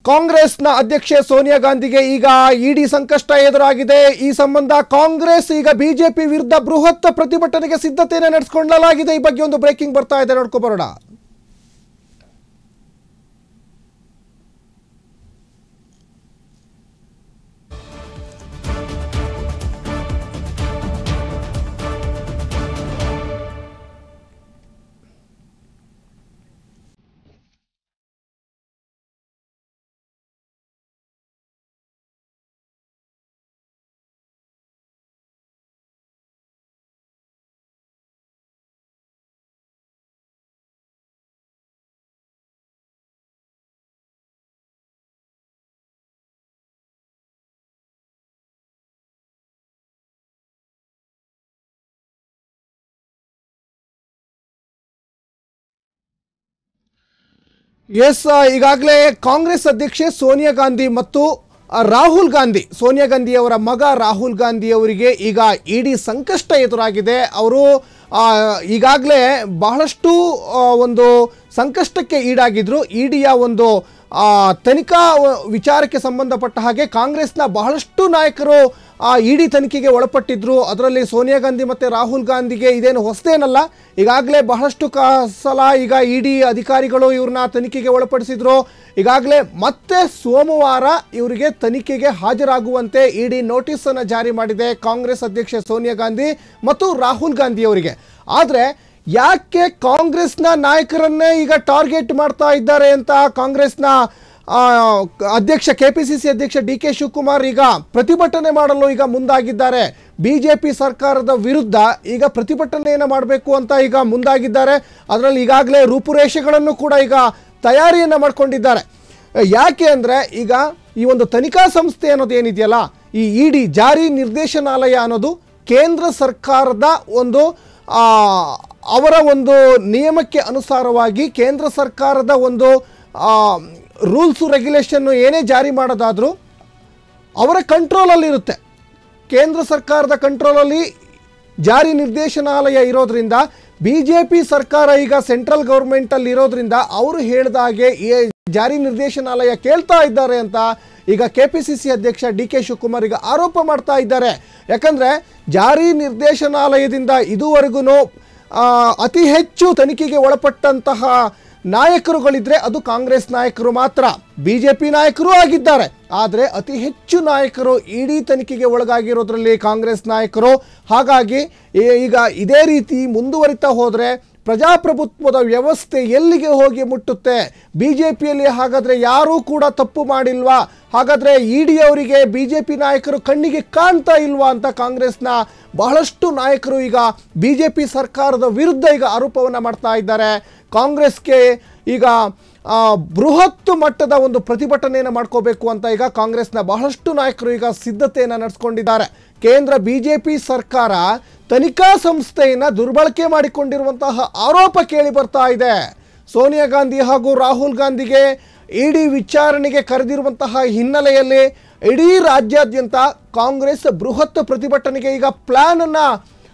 ಕಾಂಗ್ರೆಸ್ನ ಅಧ್ಯಕ್ಷೆ ಸೋನಿಯಾ ಗಾಂಧಿಗೆ ಈಗ ಇಡಿ ಸಂಕಷ್ಟ ಎದುರಾಗಿದೆ ಈ ಸಂಬಂಧ ಕಾಂಗ್ರೆಸ್ ಈಗ ಬಿಜೆಪಿ ವಿರುದ್ಧ ಬೃಹತ್ ಪ್ರತಿಭಟನೆಗೆ ಸಿದ್ಧತೆಯನ್ನು ನಡೆಸಿಕೊಳ್ಳಲಾಗಿದೆ ಈ ಬಗ್ಗೆ ಒಂದು ಬ್ರೇಕಿಂಗ್ ಬರ್ತಾ ಇದೆ ನೋಡ್ಕೊ ಬರೋಣ ಎಸ್ ಈಗಾಗಲೇ ಕಾಂಗ್ರೆಸ್ ಅಧ್ಯಕ್ಷೆ ಸೋನಿಯಾ ಗಾಂಧಿ ಮತ್ತು ಆ, ರಾಹುಲ್ ಗಾಂಧಿ ಸೋನಿಯಾ ಗಾಂಧಿ ಅವರ ಮಗ ರಾಹುಲ್ ಗಾಂಧಿ ಅವರಿಗೆ ಈಗ ಇಡಿ ಸಂಕಷ್ಟ ಎದುರಾಗಿದೆ ಅವರು ಈಗಾಗಲೇ ಬಹಳಷ್ಟು ಆ, ಒಂದು ಸಂಕಷ್ಟಕ್ಕೆ ಈಡಾಗಿದ್ರು ಇಡಿಯ ಒಂದು ಆ, ತನಿಖಾ ವ- ವಿಚಾರಕ್ಕೆ ಸಂಬಂಧಪಟ್ಟ ಹಾಗೆ ಕಾಂಗ್ರೆಸ್ನ ಬಹಳಷ್ಟು ನಾಯಕರು ಇಡಿ ತನಿಖೆಗೆ ಒಳಪಟ್ಟಿದ್ರು ಅದರಲ್ಲಿ ಸೋನಿಯಾ ಗಾಂಧಿ ಮತ್ತು ರಾಹುಲ್ ಗಾಂಧಿಗೆ ಇದೇನು ಹೊಸದೇನಲ್ಲ ಈಗಾಗಲೇ ಬಹಳಷ್ಟು ಕ ಸಲ ಈಗ ಇಡಿ ಅಧಿಕಾರಿಗಳು ಇವ್ರನ್ನ ತನಿಖೆಗೆ ಒಳಪಡಿಸಿದ್ರು ಈಗಾಗಲೇ ಮತ್ತೆ ಸೋಮವಾರ ಇವರಿಗೆ ತನಿಖೆಗೆ ಹಾಜರಾಗುವಂತೆ ಇಡಿ ನೋಟಿಸನ್ನು ಜಾರಿ ಮಾಡಿದೆ ಕಾಂಗ್ರೆಸ್ ಅಧ್ಯಕ್ಷೆ ಸೋನಿಯಾ ಗಾಂಧಿ ಮತ್ತು ರಾಹುಲ್ ಗಾಂಧಿ ಅವರಿಗೆ ಆದರೆ ಯಾಕೆ ಕಾಂಗ್ರೆಸ್ನ ನಾಯಕರನ್ನೇ ಈಗ ಟಾರ್ಗೆಟ್ ಮಾಡ್ತಾ ಇದ್ದಾರೆ ಅಂತ ಕಾಂಗ್ರೆಸ್ನ ಆ, ಅಧ್ಯಕ್ಷ ಕೆ ಪಿ ಸಿ ಸಿ ಅಧ್ಯಕ್ಷ ಡಿ ಕೆ ಶಿವಕುಮಾರ್ ಈಗ ಪ್ರತಿಭಟನೆ ಮಾಡಲು ಈಗ ಮುಂದಾಗಿದ್ದಾರೆ ಬಿಜೆಪಿ ಸರ್ಕಾರದ ವಿರುದ್ಧ ಈಗ ಪ್ರತಿಭಟನೆಯನ್ನು ಮಾಡಬೇಕು ಅಂತ ಈಗ ಮುಂದಾಗಿದ್ದಾರೆ ಅದರಲ್ಲಿ ಈಗಾಗಲೇ ರೂಪುರೇಷೆಗಳನ್ನು ಕೂಡ ಈಗ ತಯಾರಿಯನ್ನು ಮಾಡ್ಕೊಂಡಿದ್ದಾರೆ ಯಾಕೆ ಅಂದರೆ ಈಗ ಈ ಒಂದು ತನಿಖಾ ಸಂಸ್ಥೆ ಅನ್ನೋದು ಏನಿದೆಯಲ್ಲ ಈ ಇಡಿ ಜಾರಿ ನಿರ್ದೇಶನಾಲಯ ಅನ್ನೋದು ಕೇಂದ್ರ ಸರ್ಕಾರದ ಒಂದು ಆ, ಅವರ ಒಂದು ನಿಯಮಕ್ಕೆ ಅನುಸಾರವಾಗಿ ಕೇಂದ್ರ ಸರ್ಕಾರದ ಒಂದು ರೂಲ್ಸು ರೆಗ್ಯುಲೇಷನ್ನು ಏನೇ ಜಾರಿ ಮಾಡೋದಾದರೂ ಅವರ ಕಂಟ್ರೋಲಲ್ಲಿರುತ್ತೆ ಕೇಂದ್ರ ಸರ್ಕಾರದ ಕಂಟ್ರೋಲಲ್ಲಿ ಜಾರಿ ನಿರ್ದೇಶನಾಲಯ ಇರೋದ್ರಿಂದ ಬಿ ಜೆ ಪಿ ಸರ್ಕಾರ ಈಗ ಸೆಂಟ್ರಲ್ ಗೌರ್ಮೆಂಟಲ್ಲಿ ಇರೋದ್ರಿಂದ ಅವರು ಹೇಳಿದಾಗೆ ಈ ಜಾರಿ ನಿರ್ದೇಶನಾಲಯ ಕೇಳ್ತಾ ಇದ್ದಾರೆ ಅಂತ ಈಗ ಕೆ ಪಿ ಸಿ ಸಿ ಅಧ್ಯಕ್ಷ ಡಿ ಕೆ ಶಿವಕುಮಾರ್ ಈಗ ಆರೋಪ ಮಾಡ್ತಾ ಇದ್ದಾರೆ ಯಾಕಂದರೆ ಜಾರಿ ನಿರ್ದೇಶನಾಲಯದಿಂದ ಇದುವರೆಗೂ ಅತಿ ಹೆಚ್ಚು ತನಿಖೆಗೆ ಒಳಪಟ್ಟಂತಹ ನಾಯಕರುಗಳಿದ್ರೆ ಅದು ಕಾಂಗ್ರೆಸ್ ನಾಯಕರು ಮಾತ್ರ ಬಿ ಜೆ ಪಿ ನಾಯಕರೂ ಆಗಿದ್ದಾರೆ ಆದರೆ ಅತಿ ಹೆಚ್ಚು ನಾಯಕರು ಇಡೀ ತನಿಖೆಗೆ ಒಳಗಾಗಿರೋದ್ರಲ್ಲಿ ಕಾಂಗ್ರೆಸ್ ನಾಯಕರು ಹಾಗಾಗಿ ಈ- ಈಗ ಇದೇ ರೀತಿ ಮುಂದುವರಿತಾ ಹೋದರೆ ಪ್ರಜಾಪ್ರಭುತ್ವದ ವ್ಯವಸ್ಥೆ ಎಲ್ಲಿಗೆ ಹೋಗಿ ಮುಟ್ಟುತ್ತೆ ಬಿ ಜೆ ಪಿಯಲ್ಲಿ ಹಾಗಾದರೆ ಯಾರೂ ಕೂಡ ತಪ್ಪು ಮಾಡಿಲ್ವಾ ಹಾಗಾದರೆ ಇ ಡಿ ಅವರಿಗೆ ಬಿ ಜೆ ಪಿ ನಾಯಕರು ಕಣ್ಣಿಗೆ ಕಾಣ್ತಾ ಇಲ್ವಾ ಅಂತ ಕಾಂಗ್ರೆಸ್ನ ಬಹಳಷ್ಟು ನಾಯಕರು ಈಗ ಬಿ ಜೆ ಪಿ ಸರ್ಕಾರದ ವಿರುದ್ಧ ಈಗ ಆರೋಪವನ್ನು ಮಾಡ್ತಾ ಇದ್ದಾರೆ ಕಾಂಗ್ರೆಸ್ಗೆ ಈಗ ಆ, ಬೃಹತ್ ಮಟ್ಟದ ಒಂದು ಪ್ರತಿಭಟನೆಯನ್ನು ಮಾಡ್ಕೋಬೇಕು ಅಂತ ಈಗ ಕಾಂಗ್ರೆಸ್ನ ಬಹಳಷ್ಟು ನಾಯಕರು ಈಗ ಸಿದ್ಧತೆಯನ್ನು ನಡೆಸ್ಕೊಂಡಿದ್ದಾರೆ ಕೇಂದ್ರ ಬಿ ಜೆ ಪಿ ಸರ್ಕಾರ ತನಿಖಾ ಸಂಸ್ಥೆಯನ್ನು ದುರ್ಬಳಕೆ ಮಾಡಿಕೊಂಡಿರುವಂತಹ ಆರೋಪ ಕೇಳಿ ಬರ್ತಾ ಇದೆ ಸೋನಿಯಾ ಗಾಂಧಿ ಹಾಗೂ ರಾಹುಲ್ ಗಾಂಧಿಗೆ ಇಡಿ ವಿಚಾರಣೆಗೆ ಕರೆದಿರುವಂತಹ ಹಿನ್ನೆಲೆಯಲ್ಲಿ ಇಡೀ ರಾಜ್ಯಾದ್ಯಂತ ಕಾಂಗ್ರೆಸ್ ಬೃಹತ್ ಪ್ರತಿಭಟನೆಗೆ ಈಗ ಪ್ಲಾನನ್ನು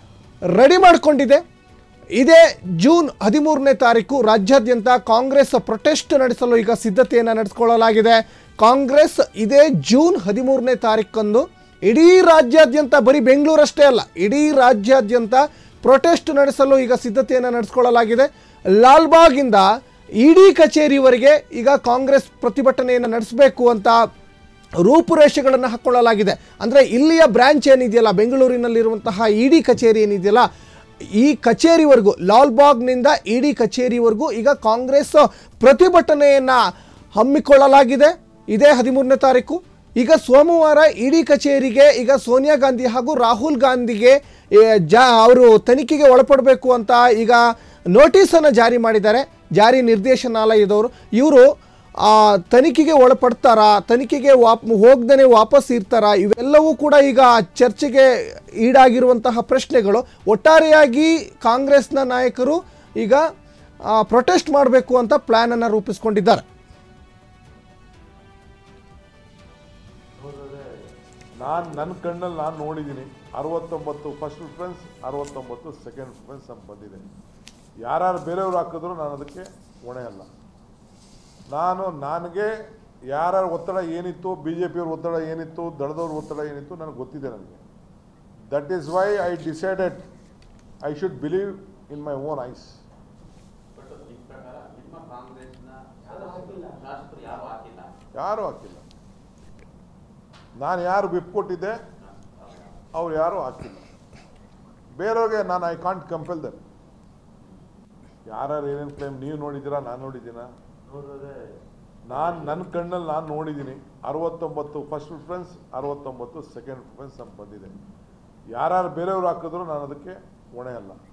ರೆಡಿ ಮಾಡಿಕೊಂಡಿದೆ ಇದೇ ಜೂನ್ ಹದಿಮೂರನೇ ತಾರೀಕು ರಾಜ್ಯಾದ್ಯಂತ ಕಾಂಗ್ರೆಸ್ ಪ್ರೊಟೆಸ್ಟ್ ನಡೆಸಲು ಈಗ ಸಿದ್ಧತೆಯನ್ನು ನಡೆಸಿಕೊಳ್ಳಲಾಗಿದೆ ಕಾಂಗ್ರೆಸ್ ಇದೇ ಜೂನ್ ಹದಿಮೂರನೇ ತಾರೀಕಂದು ಇಡೀ ರಾಜ್ಯಾದ್ಯಂತ ಬರೀ ಬೆಂಗಳೂರಷ್ಟೇ ಅಲ್ಲ ಇಡೀ ರಾಜ್ಯಾದ್ಯಂತ ಪ್ರೊಟೆಸ್ಟ್ ನಡೆಸಲು ಈಗ ಸಿದ್ಧತೆಯನ್ನು ನಡೆಸಿಕೊಳ್ಳಲಾಗಿದೆ ಲಾಲ್ಬಾಗಿಂದ ಇಡಿ ಕಚೇರಿವರೆಗೆ ಈಗ ಕಾಂಗ್ರೆಸ್ ಪ್ರತಿಭಟನೆಯನ್ನು ನಡೆಸಬೇಕು ಅಂತ ರೂಪುರೇಷೆಗಳನ್ನು ಹಾಕ್ಕೊಳ್ಳಲಾಗಿದೆ ಅಂದರೆ ಇಲ್ಲಿಯ ಬ್ರ್ಯಾಂಚ್ ಏನಿದೆಯಲ್ಲ ಬೆಂಗಳೂರಿನಲ್ಲಿರುವಂತಹ ಇಡಿ ಕಚೇರಿ ಏನಿದೆಯಲ್ಲ ಈ ಕಚೇರಿವರೆಗೂ ಲಾಲ್ಬಾಗ್ನಿಂದ ಇಡಿ ಕಚೇರಿವರೆಗೂ ಈಗ ಕಾಂಗ್ರೆಸ್ ಪ್ರತಿಭಟನೆಯನ್ನು ಹಮ್ಮಿಕೊಳ್ಳಲಾಗಿದೆ ಇದೇ ಹದಿಮೂರನೇ ತಾರೀಕು ಈಗ ಸೋಮವಾರ ಇಡಿ ಕಚೇರಿಗೆ ಈಗ ಸೋನಿಯಾ ಗಾಂಧಿ ಹಾಗೂ ರಾಹುಲ್ ಗಾಂಧಿಗೆ ಏ, ಜಾ ಅವರು ತನಿಖೆಗೆ ಒಳಪಡಬೇಕು ಅಂತ ಈಗ ನೋಟಿಸನ್ನು ಜಾರಿ ಮಾಡಿದ್ದಾರೆ ಜಾರಿ ನಿರ್ದೇಶನಾಲಯದವರು ಇವರು ಆ, ತನಿಖೆಗೆ ಒಳಪಡ್ತಾರಾ ತನಿಖೆಗೆ ವಾಪ್ ಹೋಗ್ದೇ ವಾಪಸ್ ಇರ್ತಾರಾ ಇವೆಲ್ಲವೂ ಕೂಡ ಈಗ ಚರ್ಚೆಗೆ ಈಡಾಗಿರುವಂತಹ ಪ್ರಶ್ನೆಗಳು ಒಟ್ಟಾರೆಯಾಗಿ ಕಾಂಗ್ರೆಸ್ನ ನಾಯಕರು ಈಗ ಪ್ರೊಟೆಸ್ಟ್ ಮಾಡಬೇಕು ಅಂತ ಪ್ಲ್ಯಾನನ್ನು ರೂಪಿಸ್ಕೊಂಡಿದ್ದಾರೆ ನಾನು ನನ್ನ ಕಣ್ಣಲ್ಲಿ ನಾನು ನೋಡಿದ್ದೀನಿ ಅರವತ್ತೊಂಬತ್ತು ಫಸ್ಟ್ ಪ್ರಿಫರೆನ್ಸ್ ಅರವತ್ತೊಂಬತ್ತು ಸೆಕೆಂಡ್ ಪ್ರಿಫರೆನ್ಸ್ ನಮ್ಗೆ ಬಂದಿದೆ ಯಾರ್ಯಾರು ಬೇರೆಯವ್ರು ಹಾಕಿದ್ರು ನಾನು ಅದಕ್ಕೆ ಹೊಣೆ ಅಲ್ಲ ನಾನು ನನಗೆ ಯಾರ್ಯಾರ ಒತ್ತಡ ಏನಿತ್ತು ಬಿ ಜೆ ಪಿಯವ್ರ ಒತ್ತಡ ಏನಿತ್ತು ದಳದವ್ರ ಒತ್ತಡ ಏನಿತ್ತು ನನಗೆ ಗೊತ್ತಿದೆ ನನಗೆ that is why I decided I should believe in my own eyes but ನಿಮ್ಮ ಪ್ರಕಾರ ನಿಮ್ಮ ಕಾಂಗ್ರೆಸ್ನ ಶಾಸಕರು ಶಾಸಕರು ಯಾರು ಹಾಕಿಲ್ಲ ಯಾರೂ ಹಾಕಿಲ್ಲ ನಾನು ಯಾರು ವಿಪ್ ಕೊಟ್ಟಿದ್ದೆ ಅವ್ರು ಯಾರೂ ಹಾಕಿಲ್ಲ ಬೇರೆಯವ್ರಿಗೆ ನಾನು ಐ ಕಾಂಟ್ ಕಂಪೆಲ್ ದಮ್ ಯಾರ್ಯಾರು ಏನೇನು ಕ್ಲೈಮ್ ನೀವು ನೋಡಿದ್ದೀರಾ ನಾನು ನೋಡಿದ್ದೀನ ನಾನು ನನ್ನ ಕಣ್ಣಲ್ಲಿ ನಾನು ನೋಡಿದ್ದೀನಿ ಅರವತ್ತೊಂಬತ್ತು ಫಸ್ಟ್ ಪ್ರಿಫರೆನ್ಸ್ ಅರವತ್ತೊಂಬತ್ತು ಸೆಕೆಂಡ್ ಪ್ರಿಫರೆನ್ಸ್ ನಮ್ಗೆ ಬಂದಿದೆ ಯಾರ್ಯಾರು ಬೇರೆಯವ್ರು ಹಾಕಿದ್ರು ನಾನು ಅದಕ್ಕೆ ಹೊಣೆ ಅಲ್ಲ